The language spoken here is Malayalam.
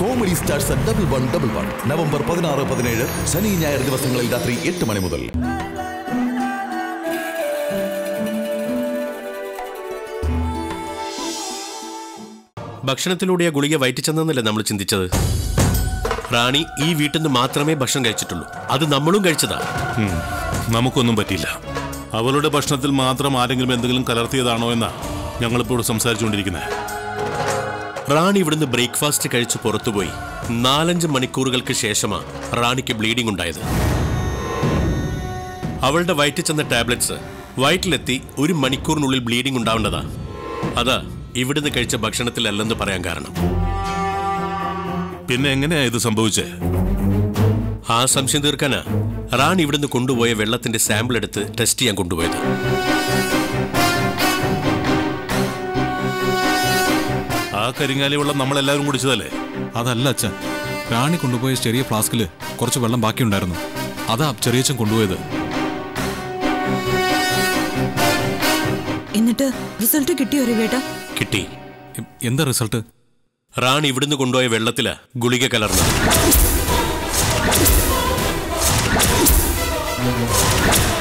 Comedy stars double one double one November പതിനാറ് പതിനേഴ് ശനി ഞായർ ദിവസങ്ങളിൽ രാത്രി എട്ട് മണി മുതൽ ഭക്ഷണത്തിലൂടെ ആ ഗുളിക വയറ്റിച്ചെന്നല്ലേ നമ്മൾ ചിന്തിച്ചത് റാണി ഈ വീട്ടിൽ നിന്ന് മാത്രമേ ഭക്ഷണം കഴിച്ചിട്ടുള്ളൂ അത് നമ്മളും കഴിച്ചതാ ഉം. നമുക്കൊന്നും പറ്റിയില്ല അവളുടെ ഭക്ഷണത്തിൽ മാത്രം ആരെങ്കിലും എന്തെങ്കിലും കലർത്തിയതാണോ എന്നാ ഞങ്ങളിപ്പോൾ ഇവിടെ സംസാരിച്ചുകൊണ്ടിരിക്കുന്നത് റാണി ഇവിടുന്ന് ബ്രേക്ക്ഫാസ്റ്റ് കഴിച്ച് പുറത്തുപോയി നാലഞ്ച് മണിക്കൂറുകൾക്ക് ശേഷമാ റാണിക്ക് ബ്ലീഡിംഗ് ഉണ്ടായത് അവളുടെ വയറ്റിൽ ചെന്ന ടാബ്ലറ്റ്സ് വയറ്റിലെത്തി ഒരു മണിക്കൂറിനുള്ളിൽ ബ്ലീഡിംഗ് ഉണ്ടാവേണ്ടതാ അതാ ഇവിടുന്ന് കഴിച്ച ഭക്ഷണത്തിലല്ലെന്ന് പറയാൻ കാരണം പിന്നെ എങ്ങനെയാ ഇത് സംഭവിച്ചേ ആ സംശയം തീർക്കാനാ റാണി ഇവിടുന്ന് കൊണ്ടുപോയ വെള്ളത്തിന്റെ സാമ്പിൾ എടുത്ത് ടെസ്റ്റ് ചെയ്യാൻ കൊണ്ടുപോയത് ആ കരിങ്ങാലി വെള്ളം നമ്മളെല്ലാവരും കുടിച്ചതല്ലേ അതല്ല അച്ഛൻ റാണി കൊണ്ടുപോയ ചെറിയ ഫ്ലാസ്കിൽ കുറച്ച് വെള്ളം ബാക്കിയുണ്ടായിരുന്നു അതാ ചെറിയച്ഛൻ കൊണ്ടുപോയത് എന്നിട്ട് റിസൾട്ട് കിട്ടിയോ രവിയേട്ടാ കിട്ടി എ- എന്താ റിസൾട്ട് റാണി ഇവിടുന്ന് കൊണ്ടുപോയ വെള്ളത്തിലാ ഗുളിക കലർന്നത്